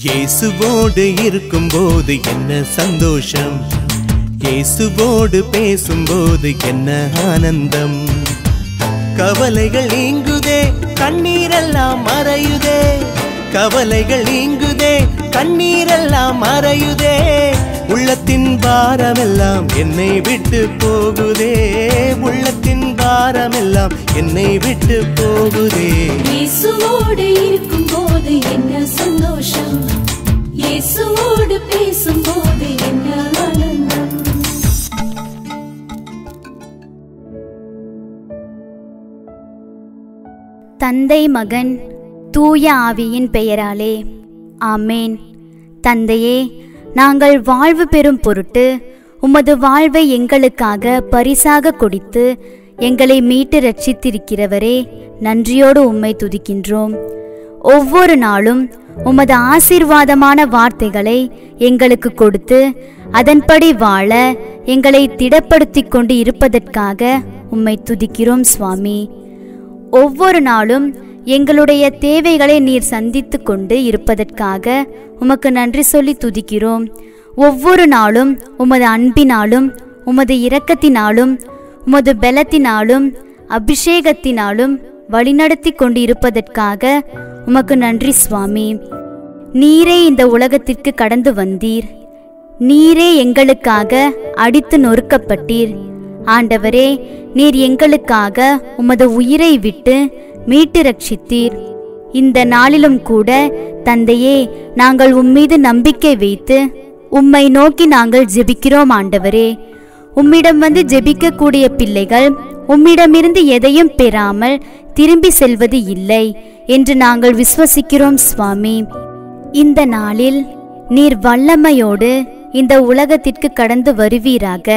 இயேசுவோடு இருக்கும்போது என்ன சந்தோஷம் இயேசுவோடு பேசும்போது என்ன ஆனந்தம் கவலைகள் நீங்குதே கண்ணீரெல்லாம் மறையுதே கவலைகள் நீங்குதே கண்ணீரெல்லாம் மறையுதே உள்ளத்தின் பாரமெல்லாம் என்னை விட்டு போகுதே உள்ளத்தின் பாரமெல்லாம் என்னை விட்டு போகுதே இயேசுவோடு இருக்கும்போது என்ன சந்தோஷம் இயேசுவோடு பேசும்போது என்ன ஆனந்தம் தந்தை மகன் தூய ஆவியின் பெயராலே ஆமேன் தந்தையே நாங்கள் வாழ்வு பெறும் பொருட்டு உமது வாழ்வை எங்களுக்காக பரிசாக கொடுத்து எங்களை மீட்டு ரட்சித்திருக்கிறவரே நன்றியோடு உம்மை துதிக்கின்றோம் ஒவ்வொரு நாளும் உமது ஆசீர்வாதமான வார்த்தைகளை எங்களுக்கு கொடுத்து அதன்படி வாழ எங்களை திடப்படுத்திக் கொண்டு இருப்பதற்காக உம்மை துதிக்கிறோம் சுவாமி ஒவ்வொரு நாளும் எங்களுடைய தேவைகளை நீர் சந்தித்து கொண்டு இருப்பதற்காக உமக்கு நன்றி சொல்லி துதிக்கிறோம் ஒவ்வொரு நாளும் உமது அன்பினாலும் உமது இரக்கத்தினாலும் உமது பலத்தினாலும் அபிஷேகத்தினாலும் வழிநடத்தி கொண்டு இருப்பதற்காக உமக்கு நன்றி சுவாமி நீரே இந்த உலகத்திற்கு கடந்து வந்தீர் நீரே எங்களுக்காக அடித்து நொறுக்கப்பட்டீர் ஆண்டவரே நீர் எங்களுக்காக உமது உயிரை விட்டு மீட்டு ரட்சித்தீர் இந்த நாளிலும் கூட தந்தையே நாங்கள் உம்மீது நம்பிக்கை வைத்து உம்மை நோக்கி நாங்கள் ஜெபிக்கிறோம் ஆண்டவரே உம்மிடம் வந்து ஜெபிக்கக்கூடிய பிள்ளைகள் உம்மிடமிருந்து எதையும் பெறாமல் திரும்பி செல்வது இல்லை என்று நாங்கள் விசுவசிக்கிறோம் சுவாமி இந்த நாளில் நீர் வல்லமையோடு இந்த உலகத்திற்கு கடந்து வருவீராக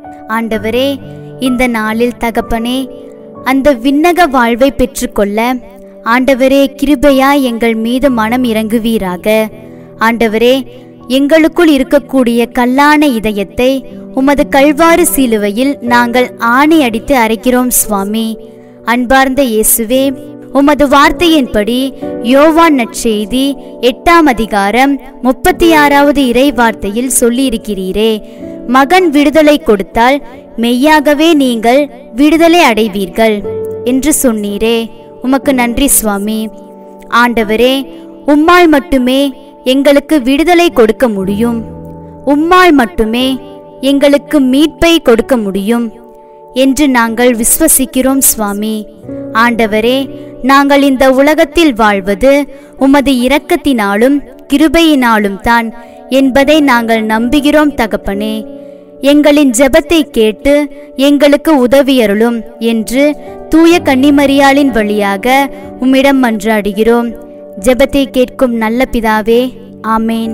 ஆண்டவரே இந்த நாளில் தகப்பனே அந்த விண்ணக வாழ்வை பெற்றுக்கொள்ள ஆண்டவரே கிருபையா எங்கள் மீது மனம் இறங்குவீராக ஆண்டவரே எங்களுக்குள் இருக்கக்கூடிய கல்லான இதயத்தை உமது கல்வாறு சிலுவையில் நாங்கள் ஆணி அடித்து அரைக்கிறோம் சுவாமி அன்பார்ந்த இயேசுவே உமது வார்த்தையின்படி யோவான் நற்செய்தி எட்டாம் அதிகாரம் முப்பத்தி ஆறாவது இறை வார்த்தையில் சொல்லியிருக்கிறீரே மகன் விடுதலை கொடுத்தால் மெய்யாகவே நீங்கள் விடுதலை அடைவீர்கள் என்று சொன்னீரே உமக்கு நன்றி சுவாமி ஆண்டவரே உம்மால் மட்டுமே எங்களுக்கு விடுதலை கொடுக்க முடியும் உம்மால் மட்டுமே எங்களுக்கு மீட்பை கொடுக்க முடியும் என்று நாங்கள் விசுவசிக்கிறோம் சுவாமி ஆண்டவரே நாங்கள் இந்த உலகத்தில் வாழ்வது உமது இரக்கத்தினாலும் கிருபையினாலும் தான் என்பதை நாங்கள் நம்புகிறோம் தகப்பனே எங்களின் ஜெபத்தை கேட்டு எங்களுக்கு உதவியருளும் என்று தூய கன்னிமரியாளின் வழியாக உம்மிடம் மன்றாடுகிறோம் ஜெபத்தை கேட்கும் நல்ல பிதாவே ஆமேன்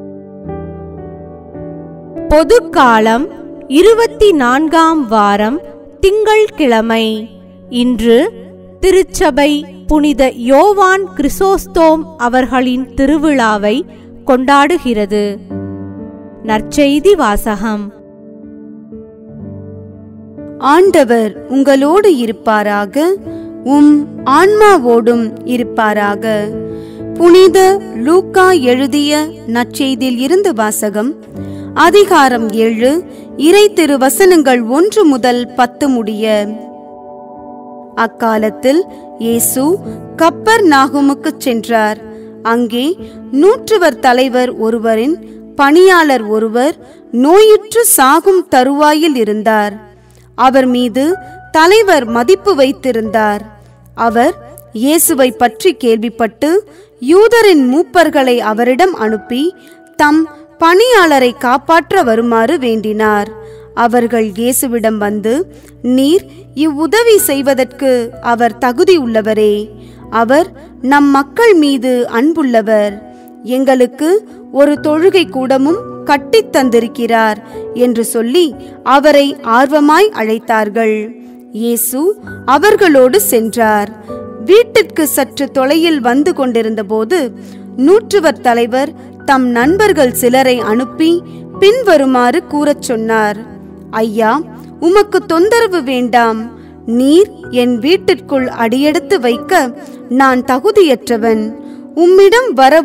பொதுக்காலம் இருபத்தி நான்காம் வாரம் திங்கள்கிழமை இன்று திருச்சபை புனித யோவான் கிறிசோஸ்தோம் அவர்களின் திருவிழாவை கொண்டாடுகிறது நற்செய்தி வாசகம் ஆண்டவர் உங்களோடு இருப்பாராக உம் ஆன்மாவோடும் இருப்பாராக புனித லூக்கா எழுதிய நற்செய்தியில் இருந்து வாசகம் அதிகாரம் ஏழு இறை திருவசனங்கள் ஒன்று முதல் பத்து முடிய அக்காலத்தில் இயேசு கப்பர் நாகுமுக்குச் சென்றார் அங்கே நூற்றுவர் தலைவர் ஒருவரின் பணியாளர் ஒருவர் நோயுற்று சாகும் தருவாயில் இருந்தார் அவர் மீது தலைவர் மதிப்பு வைத்திருந்தார் அவர் இயேசுவை பற்றி கேள்விப்பட்டு யூதரின் மூப்பர்களை அவரிடம் அனுப்பி தம் பணியாளரை காப்பாற்ற வருமாறு வேண்டினார் அவர்கள் இயேசுவிடம் வந்து நீர் இவ்வுதவி செய்வதற்கு அவர் தகுதி உள்ளவரே அவர் நம் மக்கள் மீது அன்புள்ளவர் எங்களுக்கு ஒரு தொழுகை கூடமும் கட்டித் தந்திருக்கிறார் என்று சொல்லி அவரை ஆர்வமாய் அழைத்தார்கள் இயேசு அவர்களோடு சென்றார் வீட்டிற்கு சற்று தொலையில் வந்து கொண்டிருந்தபோது நூற்றுவர் தலைவர் தம் நண்பர்கள் சிலரை அனுப்பி பின்வருமாறு கூறச் சொன்னார் ஐயா உமக்கு தொந்தரவு வேண்டாம் நீர் என் வீட்டிற்குள் அடியெடுத்து வைக்க நான் தகுதியற்றவன் உம்மிடம் வரவும்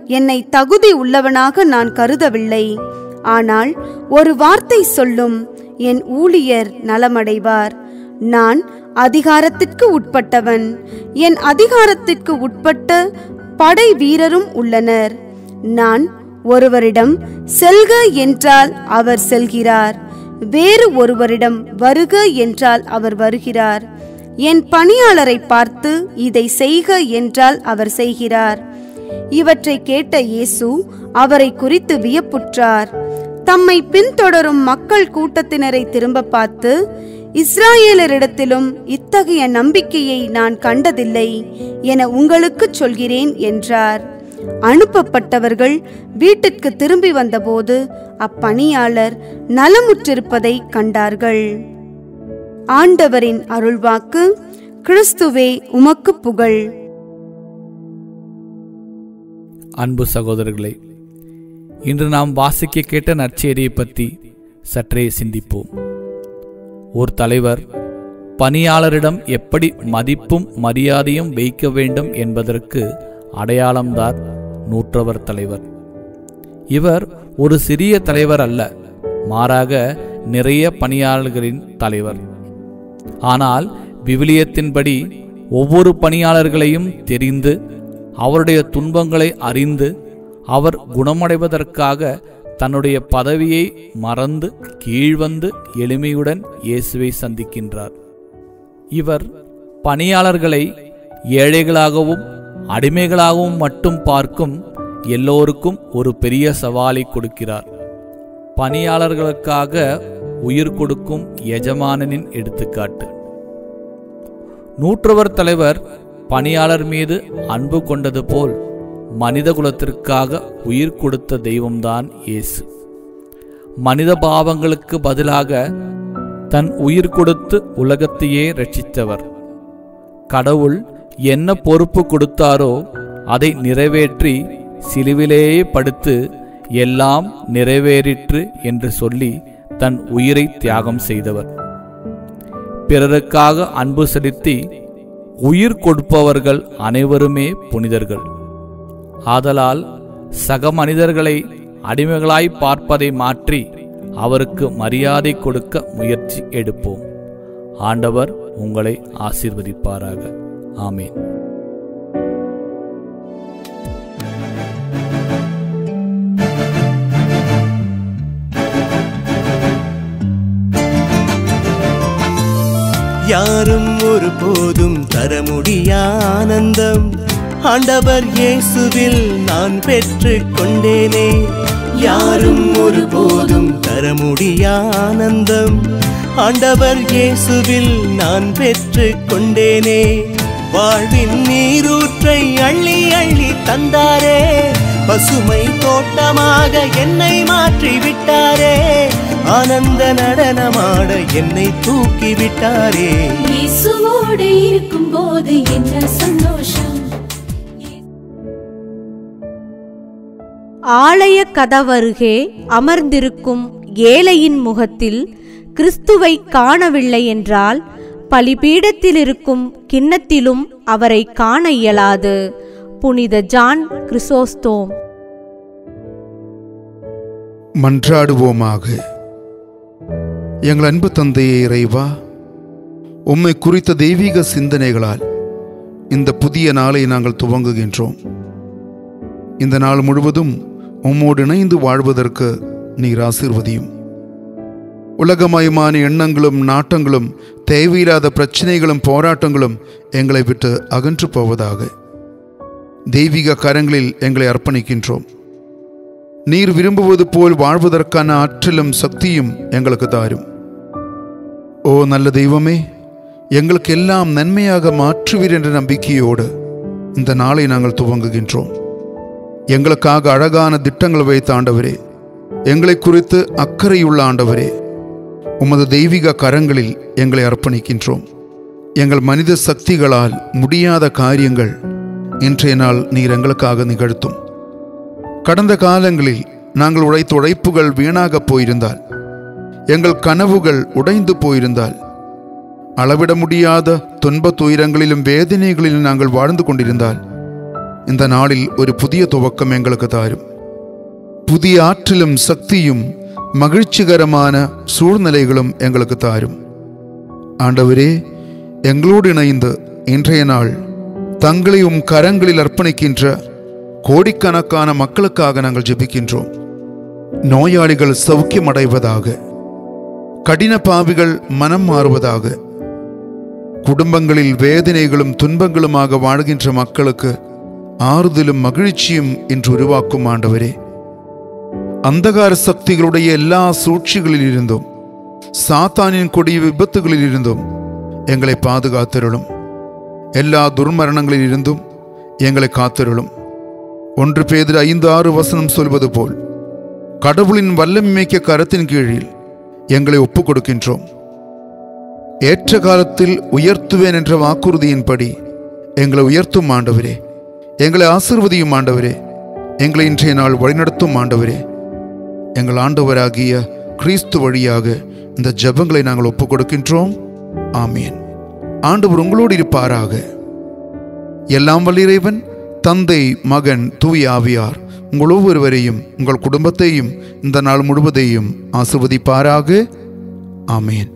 என்னை தகுதி உள்ளவனாக நான் கருதவில்லை ஆனால் ஒரு வார்த்தை சொல்லும் என் ஊழியர் நலமடைவார் நான் அதிகாரத்திற்கு உட்பட்டவன் என் அதிகாரத்திற்கு உட்பட்ட படை வீரரும் உள்ளனர் நான் ஒருவரிடம் செல்க என்றால் அவர் செல்கிறார் வேறு ஒருவரிடம் வருக என்றால் அவர் வருகிறார் என் பணியாளரை பார்த்து இதை செய்க என்றால் அவர் செய்கிறார் இவற்றை கேட்ட இயேசு அவரை குறித்து வியப்புற்றார் தம்மை பின்தொடரும் மக்கள் கூட்டத்தினரை திரும்ப பார்த்து இஸ்ராயேலரிடத்திலும் இத்தகைய நம்பிக்கையை நான் கண்டதில்லை என உங்களுக்குச் சொல்கிறேன் என்றார் அனுப்பப்பட்டவர்கள் வீட்டிற்கு திரும்பி வந்தபோது அப்பணியாளர் நலமுற்றிருப்பதை கண்டார்கள் ஆண்டவரின் அருள்வாக்கு கிறிஸ்துவே உமக்கு புகழ் அன்பு சகோதரர்களே இன்று நாம் வாசிக்க கேட்ட நற்செய்தியை பற்றி சற்றே சிந்திப்போம் ஒரு தலைவர் பணியாளரிடம் எப்படி மதிப்பும் மரியாதையும் வைக்க வேண்டும் என்பதற்கு அடையாளம்தான் நூற்றவர் தலைவர் இவர் ஒரு சிறிய தலைவர் அல்ல மாறாக நிறைய பணியாளர்களின் தலைவர் ஆனால் விவிலியத்தின்படி ஒவ்வொரு பணியாளர்களையும் தெரிந்து அவருடைய துன்பங்களை அறிந்து அவர் குணமடைவதற்காக தன்னுடைய பதவியை மறந்து கீழ்வந்து எளிமையுடன் இயேசுவை சந்திக்கின்றார் இவர் பணியாளர்களை ஏழைகளாகவும் அடிமைகளாகவும் மட்டும் பார்க்கும் எல்லோருக்கும் ஒரு பெரிய சவாலை கொடுக்கிறார் பணியாளர்களுக்காக உயிர் கொடுக்கும் எஜமானனின் எடுத்துக்காட்டு நூற்றவர் தலைவர் பணியாளர் மீது அன்பு கொண்டது போல் மனிதகுலத்திற்காக உயிர் கொடுத்த தெய்வம்தான் இயேசு மனித பாவங்களுக்கு பதிலாக தன் உயிர் கொடுத்து உலகத்தையே ரட்சித்தவர் கடவுள் என்ன பொறுப்பு கொடுத்தாரோ அதை நிறைவேற்றி சிலுவிலேயே படுத்து எல்லாம் நிறைவேறிற்று என்று சொல்லி தன் உயிரை தியாகம் செய்தவர் பிறருக்காக அன்பு செலுத்தி உயிர் கொடுப்பவர்கள் அனைவருமே புனிதர்கள் ஆதலால் சக மனிதர்களை அடிமைகளாய் பார்ப்பதை மாற்றி அவருக்கு மரியாதை கொடுக்க முயற்சி எடுப்போம் ஆண்டவர் உங்களை ஆசீர்வதிப்பாராக ஆமேன் யாரும் ஒருபோதும் தர முடியா ஆனந்தம் ஆண்டவர் இயேசுவில் நான் பெற்று கொண்டேனே யாரும் ஒருபோதும் தர முடியா ஆனந்தம் ஆண்டவர் இயேசுவில் நான் பெற்று கொண்டேனே வாழ்வின் நீரூற்றை அள்ளி அள்ளி தந்தாரே பசுமை தோட்டமாக என்னை மாற்றி விட்டாரே ஆனந்த நடனமாட என்னை தூக்கி விட்டாரே இயேசுவோடு இருக்கும்போது என்ன சந்தோஷம் ஆலய கதவருகே அமர்ந்திருக்கும் ஏழையின் முகத்தில் கிறிஸ்துவை காணவில்லை என்றால் பலிபீடத்தில் இருக்கும் கிண்ணத்திலும் அவரை காண இயலாது புனித ஜான் கிறிசோஸ்தோம் மன்றாடுவோமாக எங்கள் அன்பு தந்தையே இறைவா உம்மை குறித்த தெய்வீக சிந்தனைகளால் இந்த புதிய நாளை நாங்கள் துவங்குகின்றோம் இந்த நாள் முழுவதும் உம்மோடு இணைந்து வாழ்வதற்கு நீர் ஆசீர்வதியும் உலகமயமான எண்ணங்களும் நாட்டங்களும் தேவையில்லாத பிரச்சனைகளும் போராட்டங்களும் எங்களை விட்டு அகன்று போவதாக தெய்வீக கரங்களில் எங்களை அர்ப்பணிக்கின்றோம் நீர் விரும்புவது போல் வாழ்வதற்கான ஆற்றலும் சக்தியும் எங்களுக்கு தாரும் ஓ நல்ல தெய்வமே எங்களுக்கு எல்லாம் நன்மையாக மாற்றுவீர் என்ற நம்பிக்கையோடு இந்த நாளை நாங்கள் துவங்குகின்றோம் எங்களுக்காக அழகான திட்டங்கள் வைத்த ஆண்டவரே எங்களை குறித்து அக்கறையுள்ள ஆண்டவரே உமது தெய்வீக கரங்களில் எங்களை அர்ப்பணிக்கின்றோம் எங்கள் மனித சக்திகளால் முடியாத காரியங்கள் இன்றைய நாள் நீர் எங்களுக்காக நிகழ்த்தும் கடந்த காலங்களில் நாங்கள் உழைத்த உழைப்புகள் வீணாகப் போயிருந்தால் எங்கள் கனவுகள் உடைந்து போயிருந்தால் அளவிட முடியாத துன்ப துயரங்களிலும் வேதனைகளிலும் நாங்கள் வாழ்ந்து கொண்டிருந்தால் இந்த நாளில் ஒரு புதிய துவக்கம் எங்களுக்கு தாரும் புதிய ஆற்றலும் சக்தியும் மகிழ்ச்சிகரமான சூழ்நிலைகளும் எங்களுக்கு தாரும் ஆண்டவரே எங்களோடு இணைந்து இன்றைய நாள் தங்களை உம் கரங்களில் அர்ப்பணிக்கின்ற கோடிக்கணக்கான மக்களுக்காக நாங்கள் ஜெபிக்கின்றோம் நோயாளிகள் சௌக்கியமடைவதாக கடின பாவிகள் மனம் மாறுவதாக குடும்பங்களில் வேதனைகளும் துன்பங்களுமாக வாழ்கின்ற மக்களுக்கு ஆறுதலும் மகிழ்ச்சியும் இன்று உருவாக்கும் ஆண்டவரே அந்தகார சக்திகளுடைய எல்லா சூழ்ச்சிகளில் இருந்தும் சாத்தானின் கொடிய விபத்துகளில் இருந்தும் எங்களை பாதுகாத்திருளும் எல்லா துர்மரணங்களில் இருந்தும் எங்களை காத்திருளும் ஒன்று பேதில் ஐந்து ஆறு வசனம் சொல்வது போல் கடவுளின் வல்லமிக்க கரத்தின் கீழில் எங்களை ஒப்புக் கொடுக்கின்றோம் ஏற்ற காலத்தில் உயர்த்துவேன் என்ற வாக்குறுதியின்படி எங்களை உயர்த்தும் ஆண்டவரே எங்களை ஆசிர்வதியும் ஆண்டவரே எங்களை இன்றைய நாள் வழிநடத்தும் ஆண்டவரே எங்கள் ஆண்டவராகிய கிறிஸ்து வழியாக இந்த ஜெபங்களை நாங்கள் ஒப்புக் கொடுக்கின்றோம் ஆமீன் ஆண்டவர் உங்களோடு இருப்பாராக எல்லாம் வல்லிறைவன் தந்தை மகன் தூய ஆவியார் உங்கள் ஒவ்வொருவரையும் உங்கள் குடும்பத்தையும் இந்த நாள் முழுவதையும் ஆசிர்வதிப்பாராக ஆமேன்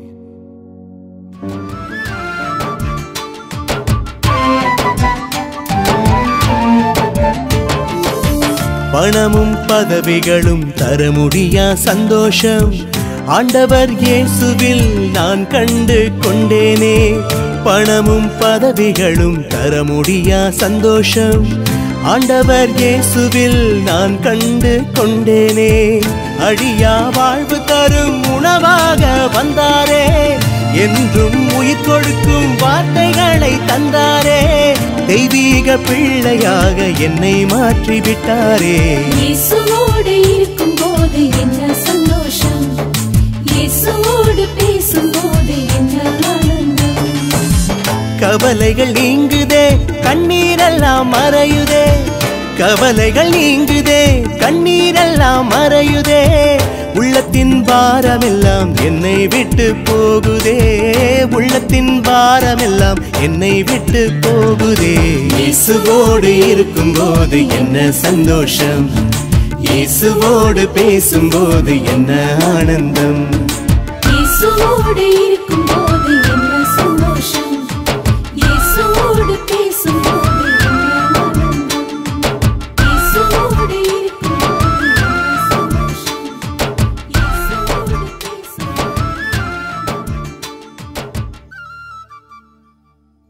பணமும் பதவிகளும் தர முடியா சந்தோஷம் ஆண்டவர் இயேசுவில் நான் கண்டு கொண்டேனே பணமும் பதவிகளும் தர முடியா சந்தோஷம் ஆண்டவர் இயேசுவில் நான் கண்டு கொண்டேனே அழியா வாழ்வு தரும் உணவாக வந்தாரே என்றும் உயிர் கொடுக்கும் வார்த்தைகளை தந்தாரே தெய்வீக பிள்ளையாக என்னை மாற்றி விட்டாரே இயேசுவோடு இருக்கும்போது என்ன சந்தோஷம் இயேசுவோடு பேசும்போது என்ன ஆனந்தம் கவலைகள் நீங்குதே கண்ணீரெல்லாம் மறையுதே கவலைகள் நீங்குதே கண்ணீரெல்லாம் மறையுதே உள்ளத்தின் பாரமெல்லாம் என்னை விட்டு போகுதே உள்ளத்தின் பாரமெல்லாம் என்னை விட்டு போகுதே இயேசுவோடு இருக்கும்போது என்ன சந்தோஷம் இயேசுவோடு பேசும்போது என்ன ஆனந்தம் இயேசுவோடு இருக்கும்போது